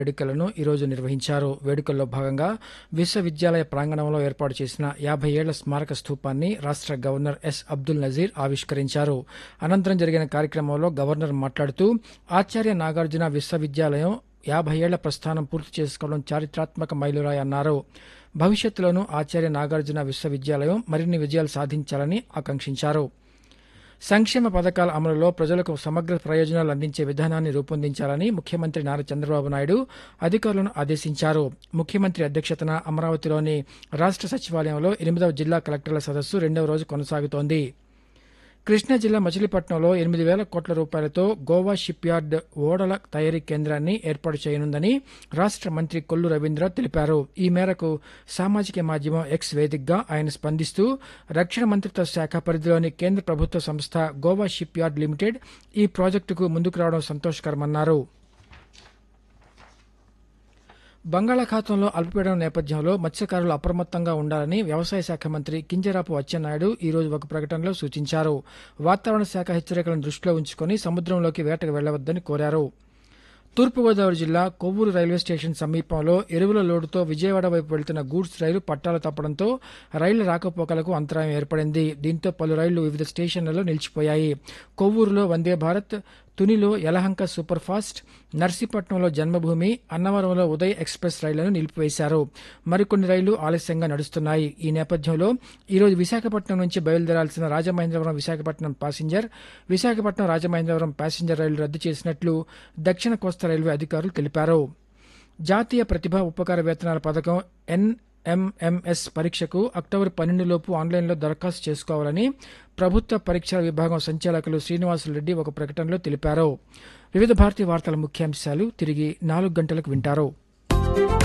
వేడుకలను ఈరోజు నిర్వహించారు వేడుకల్లో భాగంగా విశ్వవిద్యాలయ ప్రాంగణంలో ఏర్పాటు చేసిన యాభై ఏళ్ల స్మారక స్థూపాన్ని రాష్ట్ర గవర్నర్ ఎస్ అబ్దుల్ నజీర్ ఆవిష్కరించారు అనంతరం జరిగిన కార్యక్రమంలో గవర్నర్ మాట్లాడుతూ ఆచార్య నాగార్జున విశ్వవిద్యాలయం యాభై ఏళ్ల ప్రస్థానం పూర్తి చేసుకోవడం చారిత్రాత్మక మైలురాయి అన్నారు భవిష్యత్తులోనూ ఆచార్య నాగార్జున విశ్వవిద్యాలయం మరిన్ని విజయాలు సాధించాలని ఆకాంక్షించారు సంక్షేమ పథకాల అమలులో ప్రజలకు సమగ్ర ప్రయోజనాలు అందించే విధానాన్ని రూపొందించాలని ముఖ్యమంత్రి నారా చంద్రబాబు నాయుడు అధికారులను ఆదేశించారు ముఖ్యమంత్రి అధ్యక్షతన అమరావతిలోని రాష్ట్ర సచివాలయంలో ఎనిమిదవ జిల్లా కలెక్టర్ల సదస్సు రెండవ రోజు కొనసాగుతోంది కృష్ణా జిల్లా మచిలీపట్నంలో ఎనిమిది వేల కోట్ల రూపాయలతో గోవా షిప్ యార్డ్ ఓడల తయారీ కేంద్రాన్ని ఏర్పాటు చేయనుందని రాష్ట్ర మంత్రి కొల్లు రవీంద్ర తెలిపారు ఈ మేరకు సామాజిక మాధ్యమం ఎక్స్ వేదికగా ఆయన స్పందిస్తూ రక్షణ మంత్రిత్వ శాఖ పరిధిలోని కేంద్ర ప్రభుత్వ సంస్థ గోవా షిప్ యార్డ్ లిమిటెడ్ ఈ ప్రాజెక్టుకు ముందుకు రావడం సంతోషకరమన్నారు బంగాళాఖాతంలో అల్పపీడనం నేపథ్యంలో మత్స్యకారులు అప్రమత్తంగా ఉండాలని వ్యవసాయ శాఖ మంత్రి కింజరాపు అచ్చెన్నాయుడు ఈ రోజు ఒక ప్రకటనలో సూచించారు వాతావరణ శాఖ హెచ్చరికలను దృష్టిలో ఉంచుకొని సముద్రంలోకి వేటకు వెళ్లవద్దని కోరారు తూర్పుగోదావరి జిల్లా కొవ్వూరు రైల్వే స్టేషన్ సమీపంలో ఎరువుల లోడుతో విజయవాడ వైపు వెళ్తున్న గూడ్స్ రైలు పట్టాలు తప్పడంతో రైళ్ల రాకపోకలకు అంతరాయం ఏర్పడింది దీంతో పలు రైళ్లు వివిధ స్టేషన్లలో నిలిచిపోయాయి కొవ్వూరులో వందే భారత్ తునిలో యలహంక సూపర్ ఫాస్ట్ నర్సీపట్నంలో జన్మభూమి అన్నవరంలో ఉదయ్ ఎక్స్ప్రెస్ రైళ్లను నిలిపివేశారు మరికొన్ని రైళ్లు ఆలస్యంగా నడుస్తున్నాయి ఈ నేపథ్యంలో ఈరోజు విశాఖపట్నం నుంచి బయలుదేరాల్సిన రాజమహేంద్రవరం విశాఖపట్నం ప్యాసింజర్ విశాఖపట్నం రాజమహేంద్రవరం ప్యాసింజర్ రైలు రద్దు చేసినట్లు దక్షిణ కోస్తా రైల్వే అధికారులు తెలిపారు జాతీయ ప్రతిభా ఉపకార వేతనాల పథకం ఎన్ఎంఎంఎస్ పరీక్షకు అక్టోబర్ పన్నెండులోపు ఆన్లైన్లో దరఖాస్తు చేసుకోవాలని ప్రభుత్వ పరీక్షల విభాగం సంచాలకులు శ్రీనివాసులు రెడ్డి ఒక ప్రకటనలో తెలిపారు వివిధ భారతీయ వార్తల ముఖ్యాంశాలు తిరిగి నాలుగు గంటలకు వింటారు